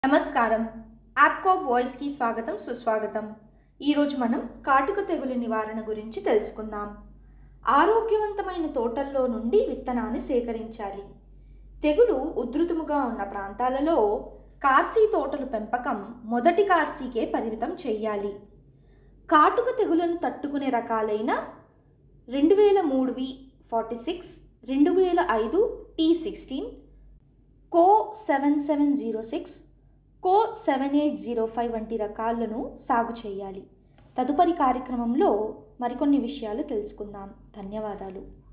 నమస్కారం యాప్కో వాయిస్కి స్వాగతం సుస్వాగతం ఈరోజు మనం కాటుక తెగులు నివారణ గురించి తెలుసుకుందాం ఆరోగ్యవంతమైన తోటల్లో నుండి విత్తనాన్ని సేకరించాలి తెగులు ఉధృతముగా ఉన్న ప్రాంతాలలో కార్సీ తోటల పెంపకం మొదటి కార్సీకే పరిమితం చేయాలి కాటుక తెగులను తట్టుకునే రకాలైన రెండు వేల మూడువి ఫార్టీ సిక్స్ రెండు వేల ఐదు టీ sixteen Co seven seven zero six Co seven eight zero five వంటి రకాలను సాగు చేయాలి తదుపరి కార్యక్రమంలో మరికొన్ని విషయాలు తెలుసుకుందాం ధన్యవాదాలు